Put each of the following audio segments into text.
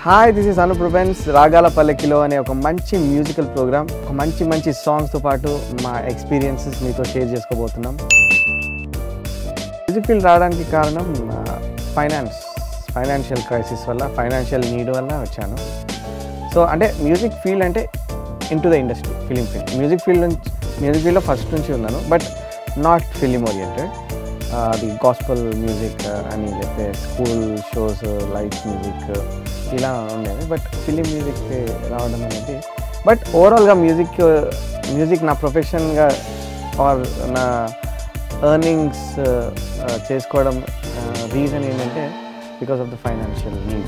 hi this is Anu ప్రుబెన్స్ రాగాల పల్లెకిలో అనే ఒక మంచి మ్యూజికల్ ప్రోగ్రామ్ ఒక మంచి మంచి సాంగ్స్తో పాటు మా ఎక్స్పీరియన్సెస్ మీతో షేర్ చేసుకోబోతున్నాం మ్యూజిక్ ఫీల్డ్ రావడానికి కారణం ఫైనాన్స్ ఫైనాన్షియల్ క్రైసిస్ వల్ల ఫైనాన్షియల్ నీడ్ వల్ల వచ్చాను సో అంటే మ్యూజిక్ ఫీల్డ్ అంటే into the industry film field music field నుంచి మ్యూజిక్ ఫీల్డ్లో ఫస్ట్ నుంచి ఉన్నాను బట్ నాట్ ఫిలిం ఓరియంటెడ్ అది గాస్పల్ మ్యూజిక్ అని లేకపోతే స్కూల్ షోస్ లైట్ మ్యూజిక్ ఇలా ఉండేది బట్ ఫిలిం మ్యూజిక్ రావడం అనేది బట్ ఓవరాల్గా మ్యూజిక్ మ్యూజిక్ నా ప్రొఫెషన్గా ఆర్ నా ఎర్నింగ్స్ చేసుకోవడం రీజన్ ఏంటంటే because of the financial need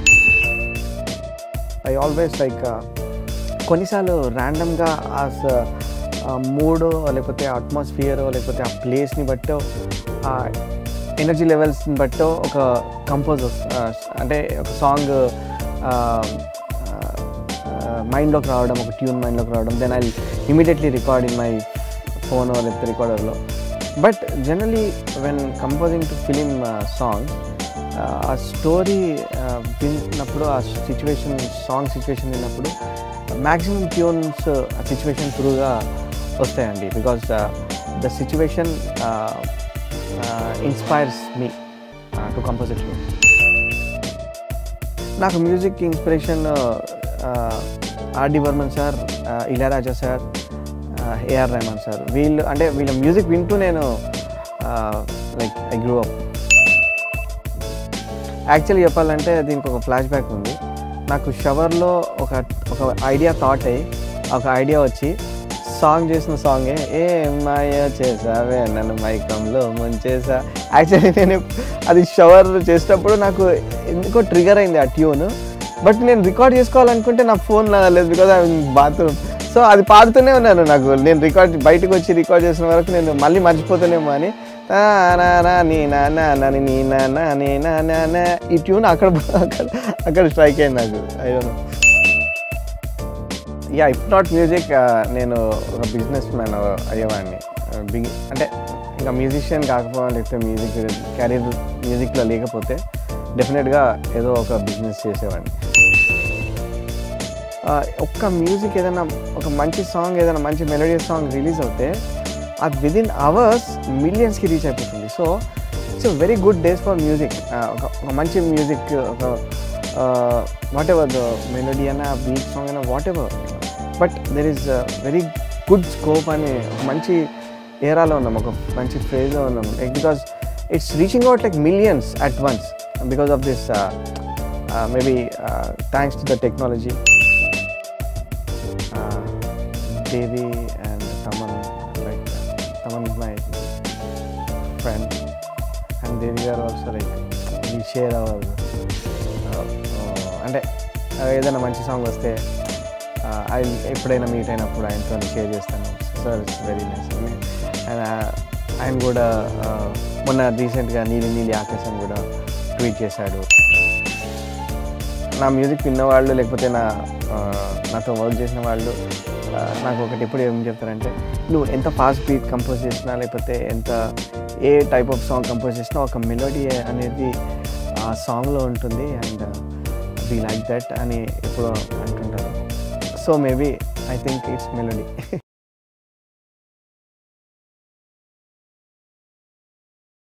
I always like కొన్నిసార్లు ర్యాండమ్గా ఆ మూడో లేకపోతే అట్మాస్ఫియర్ లేకపోతే ఆ ప్లేస్ని బట్టో ఆ ఎనర్జీ లెవెల్స్ని బట్టో ఒక కంపోజ్ అంటే ఒక సాంగ్ మైండ్లోకి రావడం ఒక ట్యూన్ మైండ్లోకి రావడం then I immediately record in my phone లేకపోతే రికార్డర్లో but generally when composing to film songs ఆ స్టోరీ విన్నప్పుడు ఆ సిచ్యువేషన్ సాంగ్ సిచ్యువేషన్ విన్నప్పుడు మ్యాక్సిమం ట్యూన్స్ ఆ సిచ్యువేషన్ త్రూగా వస్తాయండి because the situation inspires me to compose it నాకు music inspiration R D Burman sir Ilaiyaraaja sir A R Rahman sir వీళ్ళు అంటే వీళ్ళ మ్యూజిక్ వింటూ నేను like I grew up actually చెప్పాలంటే దీనికి ఒక ఫ్లాష్ బ్యాక్ ఉంది నాకు షవర్లో ఒక ఒక ఐడియా థాట్ అయ్యి ఒక ఐడియా వచ్చి సాంగ్ చేసిన సాంగే ఏ మాయ చేసావే నన్ను మైకంలో ముంచేసా యాక్చువల్లీ నేను అది షవర్ చేసేటప్పుడు నాకు ఎందుకో ట్రిగర్ అయింది ఆ ట్యూన్ బట్ నేను రికార్డ్ చేసుకోవాలనుకుంటే నా ఫోన్ లేదు బికాజ్ ఐ బాత్రూమ్ సో అది పాడుతూనే ఉన్నాను నాకు నేను రికార్డ్ బయటకు వచ్చి రికార్డ్ చేసిన వరకు నేను మళ్ళీ మర్చిపోతానేమో అని నీ నాన్న నీ నాన్న ఈ ట్యూన్ అక్కడ అక్కడ అక్కడ స్ట్రైక్ అయింది నాకు I don't ya if not music నేను ఒక బిజినెస్ మ్యాన్ అయ్యేవాడిని బిగి అంటే ఇంకా మ్యూజిషియన్ కాకపోవడం లేకపోతే మ్యూజిక్ కెరీర్ మ్యూజిక్లో లేకపోతే డెఫినెట్గా ఏదో ఒక బిజినెస్ చేసేవాడిని ఒక్క మ్యూజిక్ ఏదైనా ఒక మంచి సాంగ్ ఏదైనా మంచి మెలోడియస్ సాంగ్ రిలీజ్ అవుతే అది విదిన్ అవర్స్ మిలియన్స్కి రీచ్ అయిపోతుంది so it's very good days for music ఒక ఒక మంచి మ్యూజిక్ ఒక వాట్ ఎవర్ ద మెలోడీ అయినా బీట్ సాంగ్ అయినా whatever but there is very good scope అని ఒక మంచి ఏరాలో ఉన్నాం ఒక మంచి ఫేజ్లో ఉన్నాం because it's reaching out like millions at once because of this maybe thanks to the technology Devi and Thaman like Thaman is my friend and Devi garu also like we share our అంటే ఏదైనా మంచి సాంగ్ వస్తే ఐ ఎప్పుడైనా మీట్ అయినప్పుడు ఆయనతో షేర్ చేస్తాను sir it's very nice and ఆయన కూడా మొన్న రీసెంట్గా నీలి నీలి ఆకాశం కూడా ట్వీట్ చేశాడు నా మ్యూజిక్ విన్నవాళ్ళు లేకపోతే నా నాతో వర్క్ చేసిన వాళ్ళు నాకు ఒకటి ఎప్పుడు ఏం చెప్తారంటే నువ్వు ఎంత ఫాస్ట్ బీట్ కంపోజ్ చేసినా లేకపోతే ఎంత a type of song compose చేసినా ఒక మెలోడీ అనేది ఆ సాంగ్లో ఉంటుంది అండ్ వీ లైక్ దట్ అని ఎప్పుడు అంటుంటారు so maybe I think it's melody